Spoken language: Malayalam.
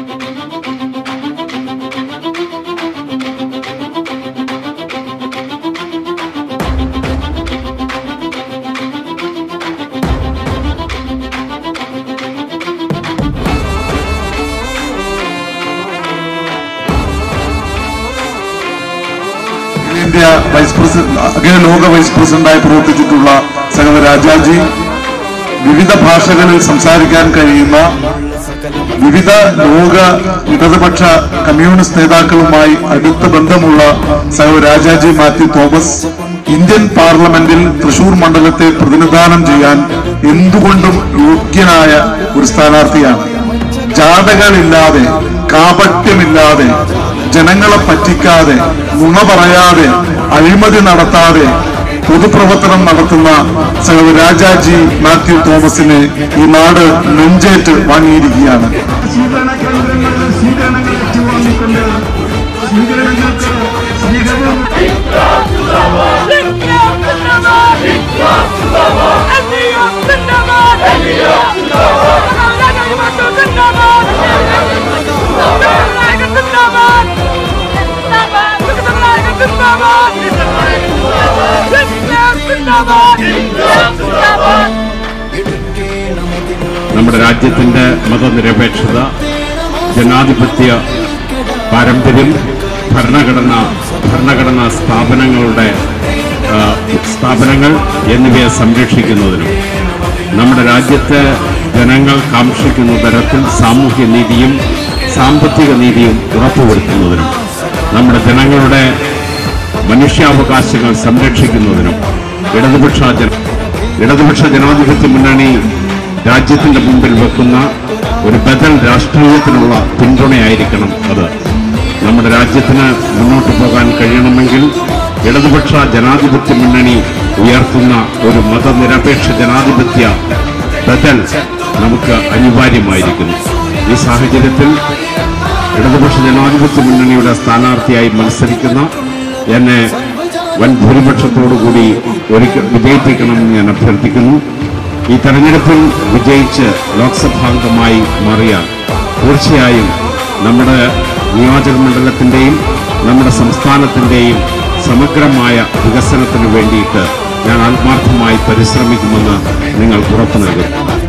ഇന്ത്യ വൈസ് പ്രസിഡന്റ് അഖില ലോക വൈസ് പ്രസിഡന്റായി പ്രവർത്തിച്ചിട്ടുള്ള സഹവ രാജാജി വിവിധ ഭാഷകളിൽ സംസാരിക്കാൻ കഴിയുന്ന വിവിധ ലോക ഇടതുപക്ഷ കമ്മ്യൂണിസ്റ്റ് നേതാക്കളുമായി അടുത്ത ബന്ധമുള്ള സഹവ രാജാജി മാത്യു തോമസ് ഇന്ത്യൻ പാർലമെന്റിൽ തൃശൂർ മണ്ഡലത്തെ പ്രതിനിധാനം ചെയ്യാൻ എന്തുകൊണ്ടും യോഗ്യനായ ഒരു സ്ഥാനാർത്ഥിയാണ് ജാഥകളില്ലാതെ കാപട്യമില്ലാതെ ജനങ്ങളെ പറ്റിക്കാതെ നുണ പറയാതെ അഴിമതി നടത്താതെ പൊതുപ്രവർത്തനം നടത്തുന്ന സഹോദര രാജാജി മാത്യു തോമസിനെ ഈ നാട് നെഞ്ചേറ്റ് വാങ്ങിയിരിക്കുകയാണ് സ്വീകരണ കേന്ദ്രങ്ങളിൽ സ്വീകരണങ്ങൾ ഏറ്റുവാങ്ങിക്കൊണ്ട് സ്വീകരണങ്ങൾക്ക് സ്വീകരണം നമ്മുടെ രാജ്യത്തിന്റെ മതനിരപേക്ഷത ജനാധിപത്യ പാരമ്പര്യം ഭരണഘടന ഭരണഘടനാ സ്ഥാപനങ്ങളുടെ ആ, സ്ഥാപനങ്ങൾ എന്നിവയെ സംരക്ഷിക്കുന്നതിനും നമ്മുടെ രാജ്യത്തെ ജനങ്ങൾ കാക്ഷിക്കുന്ന തരത്തിൽ സാമൂഹ്യ നീതിയും സാമ്പത്തിക നീതിയും ഉറപ്പുവരുത്തുന്നതിനും നമ്മുടെ ജനങ്ങളുടെ മനുഷ്യാവകാശങ്ങൾ സംരക്ഷിക്കുന്നതിനും ഇടതുപക്ഷ ജന ഇടതുപക്ഷ ജനാധിപത്യ മുന്നണി രാജ്യത്തിന്റെ മുമ്പിൽ വെക്കുന്ന ഒരു ബദൽ രാഷ്ട്രീയത്തിനുള്ള പിന്തുണയായിരിക്കണം അത് നമ്മുടെ രാജ്യത്തിന് മുന്നോട്ട് പോകാൻ കഴിയണമെങ്കിൽ ഇടതുപക്ഷ ജനാധിപത്യ മുന്നണി ഉയർത്തുന്ന ഒരു മതനിരപേക്ഷ ജനാധിപത്യ ബദൽ നമുക്ക് അനിവാര്യമായിരിക്കുന്നു ഈ സാഹചര്യത്തിൽ ഇടതുപക്ഷ ജനാധിപത്യ മുന്നണിയുടെ സ്ഥാനാർത്ഥിയായി മത്സരിക്കുന്ന എന്നെ വൻ ഭൂരിപക്ഷത്തോടുകൂടി ഒരിക്കൽ വിജയിപ്പിക്കണമെന്ന് ഞാൻ അഭ്യർത്ഥിക്കുന്നു ഈ തെരഞ്ഞെടുപ്പിൽ വിജയിച്ച് ലോക്സഭാംഗമായി മാറിയാൽ തീർച്ചയായും നമ്മുടെ നിയോജക മണ്ഡലത്തിൻ്റെയും നമ്മുടെ സംസ്ഥാനത്തിൻ്റെയും സമഗ്രമായ വികസനത്തിന് വേണ്ടിയിട്ട് ഞാൻ ആത്മാർത്ഥമായി പരിശ്രമിക്കുമെന്ന് നിങ്ങൾക്ക് ഉറപ്പു നൽകുന്നു